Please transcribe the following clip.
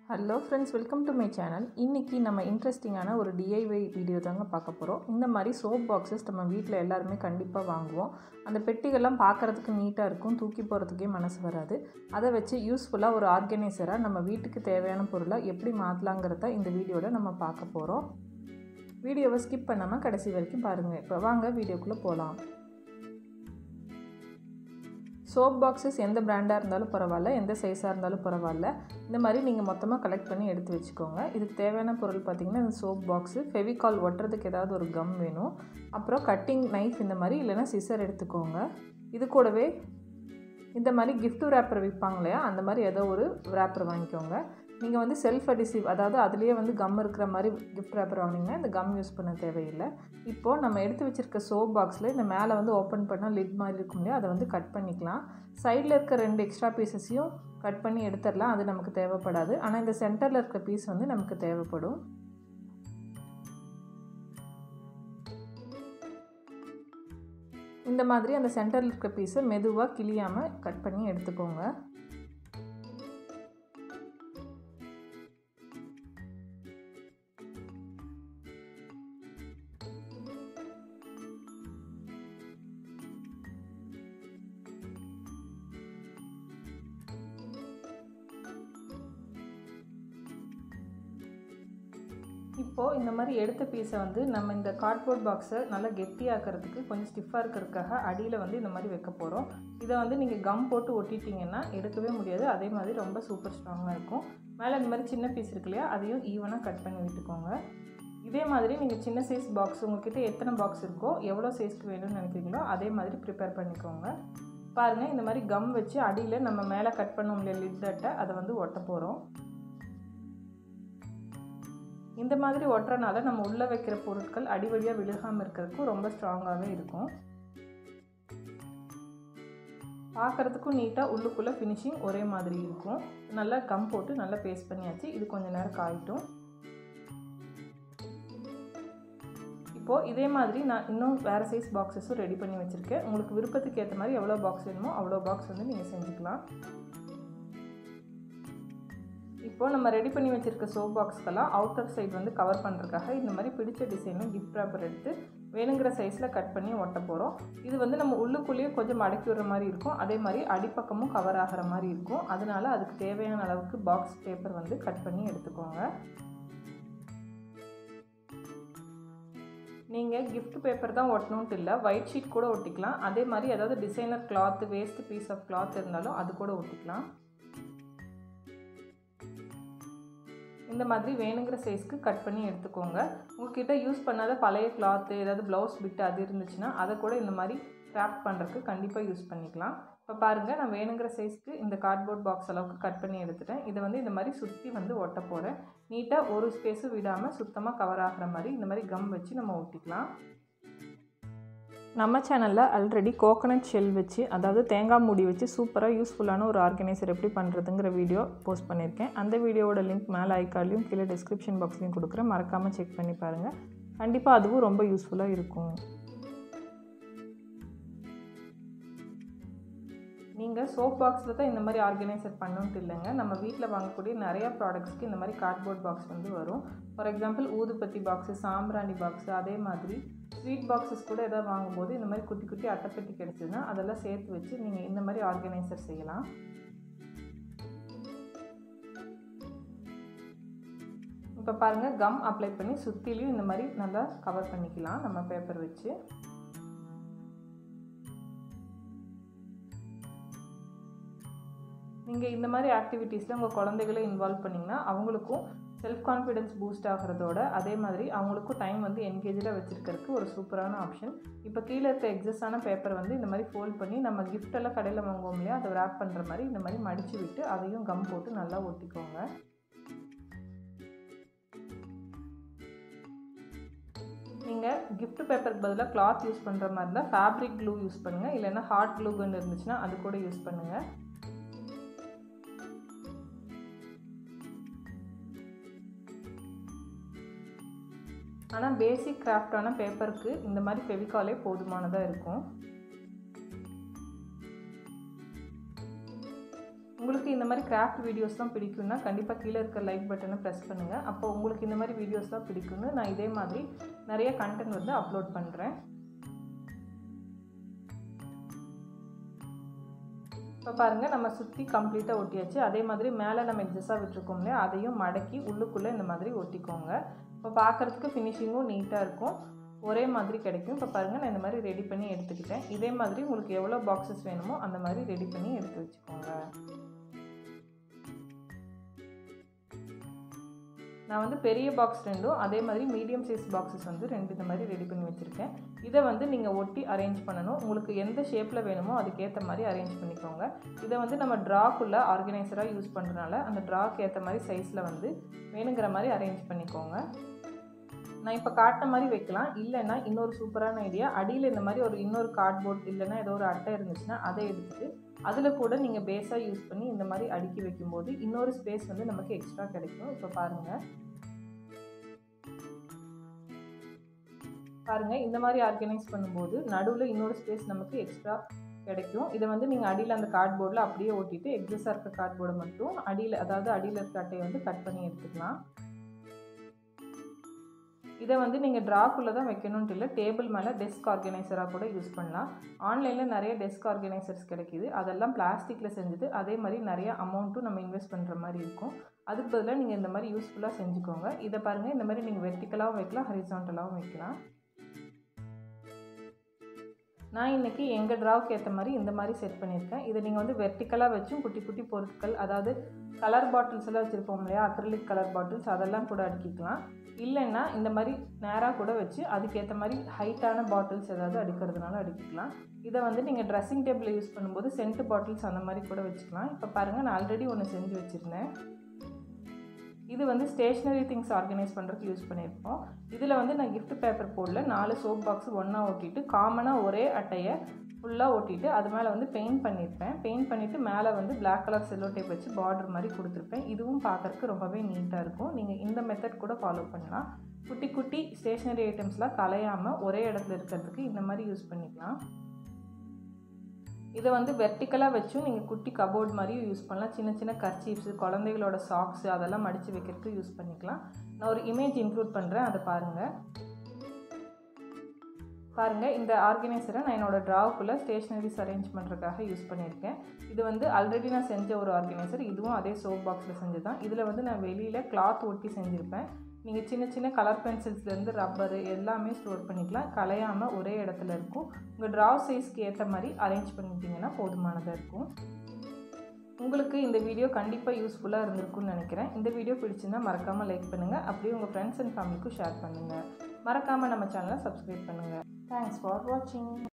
hello friends welcome to my channel இன்றைக்கி நம்ம இன்ட்ரெஸ்டிங்கான ஒரு டிஐஒய் வீடியோ தாங்க பார்க்க போகிறோம் இந்த மாதிரி சோப் பாக்ஸஸ் நம்ம வீட்டில் எல்லாருமே கண்டிப்பாக வாங்குவோம் அந்த பெட்டிகள்லாம் பார்க்குறதுக்கு நீட்டாக இருக்கும் தூக்கி போகிறதுக்கே மனசு வராது அதை வச்சு யூஸ்ஃபுல்லாக ஒரு ஆர்கனைசராக நம்ம வீட்டுக்கு தேவையான பொருளை எப்படி மாற்றலாங்கிறத இந்த வீடியோவில் நம்ம பார்க்க போகிறோம் வீடியோவை ஸ்கிப் பண்ணாமல் கடைசி வரைக்கும் பாருங்கள் இப்போ வாங்க வீடியோக்குள்ளே போகலாம் சோப் பாக்ஸஸ் எந்த பிராண்டாக இருந்தாலும் பரவாயில்ல எந்த சைஸாக இருந்தாலும் பரவாயில்ல இந்த மாதிரி நீங்கள் மொத்தமாக கலெக்ட் பண்ணி எடுத்து வச்சுக்கோங்க இதுக்கு தேவையான பொருள் பார்த்திங்கன்னா இந்த சோப் பாக்ஸு ஃபெவிகால் ஒட்டுறதுக்கு ஏதாவது ஒரு கம் வேணும் அப்புறம் கட்டிங் நைஃப் இந்த மாதிரி இல்லைன்னா சிசர் எடுத்துக்கோங்க இது கூடவே இந்த மாதிரி கிஃப்ட் ரேப்பர் விற்பாங்க இல்லையா அந்த மாதிரி ஏதோ ஒரு ரேப்பர் வாங்கிக்கோங்க நீங்கள் வந்து செல்ஃப் அடிசிவ் அதாவது அதுலேயே வந்து கம் இருக்கிற மாதிரி கிஃப்ட் ரேப்பர் வாங்கினீங்கன்னா இந்த கம் யூஸ் பண்ண தேவையில்லை இப்போது நம்ம எடுத்து வச்சுருக்க சோப் பாக்ஸில் இந்த மேலே வந்து ஓப்பன் பண்ணால் லிட் மாதிரி இருக்கும் இல்லையா அதை வந்து கட் பண்ணிக்கலாம் சைடில் இருக்க ரெண்டு எக்ஸ்ட்ரா பீசஸையும் கட் பண்ணி எடுத்துடலாம் அது நமக்கு தேவைப்படாது ஆனால் இந்த சென்டரில் இருக்க பீஸ் வந்து நமக்கு தேவைப்படும் இந்த மாதிரி அந்த சென்டரில் இருக்க பீஸை மெதுவாக கிளியாமல் கட் பண்ணி எடுத்துக்கோங்க இப்போது இந்த மாதிரி எடுத்த பீஸை வந்து நம்ம இந்த கார்ட்போர்ட் பாக்ஸை நல்லா கெட்டியாக்கிறதுக்கு கொஞ்சம் ஸ்டிஃபாக இருக்கிறதுக்காக அடியில் வந்து இந்த மாதிரி வைக்க போகிறோம் இதை வந்து நீங்கள் கம் போட்டு ஒட்டிட்டிங்கன்னா எடுக்கவே முடியாது அதே மாதிரி ரொம்ப சூப்பர் ஸ்ட்ராங்காக இருக்கும் மேலே இந்த மாதிரி சின்ன பீஸ் இருக்கு இல்லையா அதையும் ஈவனாக கட் பண்ணி விட்டுக்கோங்க இதே மாதிரி நீங்கள் சின்ன சைஸ் பாக்ஸ் உங்கள்கிட்ட எத்தனை பாக்ஸ் இருக்கோ எவ்வளோ சைஸ்க்கு வேணும்னு நினைக்கிறீங்களோ அதே மாதிரி ப்ரிப்பேர் பண்ணிக்கோங்க பாருங்கள் இந்த மாதிரி கம் வச்சு அடியில் நம்ம மேலே கட் பண்ண முடியல லிட்டை அதை வந்து ஒட்ட போகிறோம் இந்த மாதிரி ஒட்டுறனால நம்ம உள்ளே வைக்கிற பொருட்கள் அடிவடியாக விழுகாமல் இருக்கிறதுக்கும் ரொம்ப ஸ்ட்ராங்காகவே இருக்கும் பார்க்குறதுக்கும் நீட்டாக உள்ளுக்குள்ளே ஃபினிஷிங் ஒரே மாதிரி இருக்கும் நல்லா கம் போட்டு நல்லா பேஸ்ட் பண்ணியாச்சு இது கொஞ்சம் நேரம் காயிட்டும் இப்போது இதே மாதிரி நான் இன்னும் வேறு சைஸ் பாக்ஸஸும் ரெடி பண்ணி வச்சுருக்கேன் உங்களுக்கு விருப்பத்துக்கு ஏற்ற மாதிரி எவ்வளோ பாக்ஸ் வேணுமோ அவ்வளோ பாக்ஸ் வந்து நீங்கள் செஞ்சுக்கலாம் இப்போது நம்ம ரெடி பண்ணி வச்சுருக்க சோப் பாக்ஸ்க்கெல்லாம் அவுட்டர் சைடு வந்து கவர் பண்ணுறதுக்காக இந்த மாதிரி பிடிச்ச டிசைனில் கிஃப்ட் பேப்பர் எடுத்து வேணுங்கிற சைஸில் கட் பண்ணி ஒட்ட போகிறோம் இது வந்து நம்ம உள்ளுக்குள்ளேயே கொஞ்சம் மடக்கி விடுற மாதிரி இருக்கும் அதே மாதிரி அடிப்பக்கமும் கவர் ஆகிற மாதிரி இருக்கும் அதனால அதுக்கு தேவையான அளவுக்கு பாக்ஸ் பேப்பர் வந்து கட் பண்ணி எடுத்துக்கோங்க நீங்கள் கிஃப்ட் பேப்பர் தான் ஒட்டணுன்ட்டு இல்லை ஒயிட் ஷீட் கூட ஒட்டிக்கலாம் அதே மாதிரி ஏதாவது designer cloth waste piece of cloth இருந்தாலும் அது கூட ஒட்டிக்கலாம் இந்த மாதிரி வேணுங்கிற சைஸ்க்கு கட் பண்ணி எடுத்துக்கோங்க உங்ககிட்ட யூஸ் பண்ணாத பழைய கிளாத்து ஏதாவது ப்ளவுஸ் பிட்டு அது இருந்துச்சுன்னா அதை கூட இந்த மாதிரி கிராஃப்ட் பண்ணுறதுக்கு கண்டிப்பாக யூஸ் பண்ணிக்கலாம் இப்போ பாருங்கள் நான் வேணுங்கிற சைஸ்க்கு இந்த கார்ட்போர்ட் பாக்ஸ் அளவுக்கு கட் பண்ணி எடுத்துட்டேன் இதை வந்து இந்த மாதிரி சுற்றி வந்து ஒட்ட போகிறேன் நீட்டாக ஒரு ஸ்பேஸும் விடாமல் சுத்தமாக கவர் ஆகிற மாதிரி இந்த மாதிரி கம் வச்சு நம்ம ஒட்டிக்கலாம் நம்ம சேனலில் ஆல்ரெடி கோகனட் ஷெல் வச்சு அதாவது தேங்காய் மூடி வச்சு சூப்பராக யூஸ்ஃபுல்லான ஒரு ஆர்கனைசர் எப்படி பண்ணுறதுங்கிற வீடியோ போஸ்ட் பண்ணியிருக்கேன் அந்த வீடியோவோட லிங்க் மேலே ஐக்கார்லையும் கீழே டிஸ்கிரிப்ஷன் பாக்ஸ்லையும் கொடுக்குறேன் மறக்காமல் செக் பண்ணி பாருங்கள் கண்டிப்பாக அதுவும் ரொம்ப யூஸ்ஃபுல்லாக இருக்கும் நீங்கள் சோப் பாக்ஸில் தான் இந்த மாதிரி ஆர்கனைசர் பண்ணணுன்ட்டு இல்லைங்க நம்ம வீட்டில் வாங்கக்கூடிய நிறையா ப்ராடக்ட்ஸ்க்கு இந்த மாதிரி கார்ட்போர்ட் பாக்ஸ் வந்து வரும் ஃபார் எக்ஸாம்பிள் ஊதுபத்தி பாக்ஸு சாம்பிராணி பாக்ஸு அதே மாதிரி ஸ்வீட் பாக்ஸஸ் கூட எதாவது வாங்கும்போது இந்த மாதிரி குட்டி குட்டி அட்டைப்பெட்டி கிடச்சிதுன்னா அதெல்லாம் சேர்த்து வச்சு நீங்கள் இந்த மாதிரி ஆர்கனைசர் செய்யலாம் இப்போ பாருங்கள் கம் அப்ளை பண்ணி சுற்றிலையும் இந்த மாதிரி நல்லா கவர் பண்ணிக்கலாம் நம்ம பேப்பர் வச்சு நீங்கள் இந்த மாதிரி ஆக்டிவிட்டீஸில் உங்கள் குழந்தைகளை இன்வால்வ் பண்ணிங்கன்னா அவங்களுக்கும் செல்ஃப் கான்ஃபிடென்ஸ் பூஸ்ட் ஆகிறதோட அதே மாதிரி அவங்களுக்கும் டைம் வந்து என்கேஜாக வச்சுருக்கிறதுக்கு ஒரு சூப்பரான ஆப்ஷன் இப்போ கீழே இருக்க எக்ஸஸான பேப்பர் வந்து இந்த மாதிரி ஃபோல்ட் பண்ணி நம்ம கிஃப்டெல்லாம் கடையில் வாங்குவோம் இல்லையா அதை ரேப் பண்ணுற மாதிரி இந்த மாதிரி மடித்து விட்டு அதையும் கம் போட்டு நல்லா ஒட்டிக்கோங்க நீங்கள் கிஃப்ட் பேப்பருக்கு பதிலாக கிளாத் யூஸ் பண்ணுற மாதிரி இருந்தால் ஃபேப்ரிக் க்ளூ யூஸ் பண்ணுங்கள் இல்லைன்னா ஹார்ட் க்ளூ கன் இருந்துச்சுன்னா அது கூட யூஸ் பண்ணுங்கள் ஆனால் பேசிக் கிராஃப்டான பேப்பருக்கு இந்த மாதிரி ஃபெவிகாலே போதுமானதாக இருக்கும் உங்களுக்கு இந்த மாதிரி கிராஃப்ட் வீடியோஸ்லாம் பிடிக்கும்னா கண்டிப்பாக கீழே இருக்க லைக் பட்டனை ப்ரெஸ் பண்ணுங்கள் அப்போ உங்களுக்கு இந்த மாதிரி வீடியோஸ்லாம் பிடிக்கும்னு நான் இதே மாதிரி நிறைய கண்டென்ட் வந்து அப்லோட் பண்ணுறேன் இப்போ பாருங்கள் நம்ம சுற்றி கம்ப்ளீட்டாக ஒட்டியாச்சு அதே மாதிரி மேலே நம்ம எக்ஸஸாக விட்டுருக்கோம் இல்லையா அதையும் மடக்கி உள்ளுக்குள்ளே இந்த மாதிரி ஒட்டிக்கோங்க இப்போ பார்க்குறதுக்கு ஃபினிஷிங்கும் நீட்டாக இருக்கும் ஒரே மாதிரி கிடைக்கும் இப்போ பாருங்கள் நான் இந்த மாதிரி ரெடி பண்ணி எடுத்துக்கிட்டேன் இதே மாதிரி உங்களுக்கு எவ்வளோ பாக்ஸஸ் வேணுமோ அந்த மாதிரி ரெடி பண்ணி எடுத்து வச்சுக்கோங்க நான் வந்து பெரிய பாக்ஸ் ரெண்டும் அதே மாதிரி மீடியம் சைஸ் பாக்ஸஸ் வந்து ரெண்டு இந்த மாதிரி ரெடி பண்ணி வச்சுருக்கேன் இதை வந்து நீங்கள் ஒட்டி அரேஞ்ச் பண்ணணும் உங்களுக்கு எந்த ஷேப்பில் வேணுமோ அதுக்கேற்ற மாதிரி அரேஞ்ச் பண்ணிக்கோங்க இதை வந்து நம்ம ட்ராக்குள்ளே ஆர்கனைசராக யூஸ் பண்ணுறதுனால அந்த ட்ராக்கு ஏற்ற மாதிரி சைஸில் வந்து வேணுங்கிற மாதிரி அரேஞ்ச் பண்ணிக்கோங்க நான் இப்போ காட்டின மாதிரி வைக்கலாம் இல்லைன்னா இன்னொரு சூப்பரான ஐடியா அடியில் இந்த மாதிரி ஒரு இன்னொரு கார்ட்போர்ட் இல்லைன்னா ஏதோ ஒரு அட்டை இருந்துச்சுன்னா அதை எடுத்துகிட்டு அதில் கூட நீங்கள் பேஸாக யூஸ் பண்ணி இந்த மாதிரி அடுக்கி வைக்கும்போது இன்னொரு ஸ்பேஸ் வந்து நமக்கு எக்ஸ்ட்ரா கிடைக்கும் இப்போ பாருங்கள் பாருங்கள் இந்த மாதிரி ஆர்கனைஸ் பண்ணும்போது நடுவில் இன்னொரு ஸ்பேஸ் நமக்கு எக்ஸ்ட்ரா கிடைக்கும் இதை வந்து நீங்கள் அடியில் அந்த கார்ட்போர்டில் அப்படியே ஓட்டிட்டு எக்ஸஸாக இருக்க கார்ட்போர்டை மட்டும் அடியில் அதாவது அடியில் இருக்க அட்டையை வந்து கட் பண்ணி எடுத்துக்கலாம் இதை வந்து நீங்கள் ட்ராக்குள்ளே தான் வைக்கணுன்ட்டு இல்லை டேபிள் மேலே டெஸ்க் ஆர்கனைசராக கூட யூஸ் பண்ணலாம் ஆன்லைனில் நிறைய டெஸ்க் ஆர்கனைசர்ஸ் கிடைக்கிது அதெல்லாம் பிளாஸ்டிக்கில் செஞ்சது அதே மாதிரி நிறைய அமௌண்ட்டும் நம்ம இன்வெஸ்ட் பண்ணுற மாதிரி இருக்கும் அதுக்கு பதிலாக நீங்கள் இந்த மாதிரி யூஸ்ஃபுல்லாக செஞ்சுக்கோங்க இதை பாருங்கள் இந்த மாதிரி நீங்கள் வெர்டிக்கலாகவும் வைக்கலாம் ஹரிசாண்டலாகவும் வைக்கலாம் நான் இன்றைக்கி எங்கள் ட்ராவுக்கு ஏற்ற மாதிரி இந்த மாதிரி செட் பண்ணியிருக்கேன் இதை நீங்கள் வந்து வெர்டிக்கலாக வச்சும் குட்டி குட்டி பொருட்கள் அதாவது கலர் பாட்டில்ஸ் எல்லாம் வச்சுருப்போம் இல்லையா அக்ரலிக் கலர் பாட்டில்ஸ் அதெல்லாம் கூட அடுக்கிக்கலாம் இல்லைன்னா இந்த மாதிரி நேராக கூட வச்சு அதுக்கேற்ற மாதிரி ஹைட்டான பாட்டில்ஸ் ஏதாவது அடுக்கிறதுனால அடுக்கிக்கலாம் இதை வந்து நீங்கள் ட்ரெஸ்ஸிங் டேபிளில் யூஸ் பண்ணும்போது சென்ட் பாட்டில்ஸ் அந்த மாதிரி கூட வச்சுக்கலாம் இப்போ பாருங்கள் நான் ஆல்ரெடி ஒன்று செஞ்சு வச்சுருந்தேன் இது வந்து ஸ்டேஷ்னரி திங்ஸ் ஆர்கனைஸ் பண்ணுறதுக்கு யூஸ் பண்ணியிருப்போம் இதில் வந்து நான் கிஃப்ட் பேப்பர் போடல நாலு சோப் பாக்ஸ் ஒன்றா ஒட்டிட்டு காமனாக ஒரே அட்டையை ஃபுல்லாக ஒட்டிட்டு அது மேலே வந்து பெயிண்ட் பண்ணியிருப்பேன் பெயிண்ட் பண்ணிவிட்டு மேலே வந்து பிளாக் கலர் செல்லோ டேப் வச்சு பார்டர் மாதிரி கொடுத்துருப்பேன் இதுவும் பார்க்குறக்கு ரொம்பவே நீட்டாக இருக்கும் நீங்கள் இந்த மெத்தட் கூட ஃபாலோ பண்ணலாம் குட்டி குட்டி ஸ்டேஷ்னரி ஐட்டம்ஸ்லாம் கலையாமல் ஒரே இடத்துல இருக்கிறதுக்கு இந்த மாதிரி யூஸ் பண்ணிக்கலாம் இதை வந்து வெர்டிக்கலாக வச்சும் நீங்கள் குட்டி கபோர்ட் மாதிரியும் யூஸ் பண்ணலாம் சின்ன சின்ன கர்ச்சீப்ஸு குழந்தைகளோட சாக்ஸு அதெல்லாம் மடித்து வைக்கிறதுக்கு யூஸ் பண்ணிக்கலாம் நான் ஒரு இமேஜ் இன்க்ளூட் பண்ணுறேன் அதை பாருங்கள் பாருங்கள் இந்த ஆர்கனைசரை நான் என்னோடய ட்ராவுக்குள்ளே ஸ்டேஷ்னரிஸ் அரேஞ்ச் பண்ணுறதுக்காக யூஸ் பண்ணியிருக்கேன் இது வந்து ஆல்ரெடி நான் செஞ்ச ஒரு ஆர்கனைசர் இதுவும் அதே சோப் பாக்ஸில் செஞ்சு தான் இதில் வந்து நான் வெளியில் கிளாத் ஒட்டி செஞ்சுருப்பேன் நீங்கள் சின்ன சின்ன கலர் பென்சில்ஸ்லேருந்து ரப்பரு எல்லாமே ஸ்டோர் பண்ணிக்கலாம் கலையாமல் ஒரே இடத்துல இருக்கும் உங்கள் ட்ராவ் சைஸ்க்கு ஏற்ற மாதிரி அரேஞ்ச் பண்ணிட்டீங்கன்னா போதுமானதாக இருக்கும் உங்களுக்கு இந்த வீடியோ கண்டிப்பாக யூஸ்ஃபுல்லாக இருந்திருக்கும்னு நினைக்கிறேன் இந்த வீடியோ பிடிச்சிருந்தா மறக்காமல் லைக் பண்ணுங்கள் அப்படியே உங்கள் ஃப்ரெண்ட்ஸ் அண்ட் ஃபேமிலிக்கும் ஷேர் பண்ணுங்கள் மறக்காமல் நம்ம சேனலை சப்ஸ்கிரைப் பண்ணுங்கள் தேங்க்ஸ் ஃபார் வாட்சிங்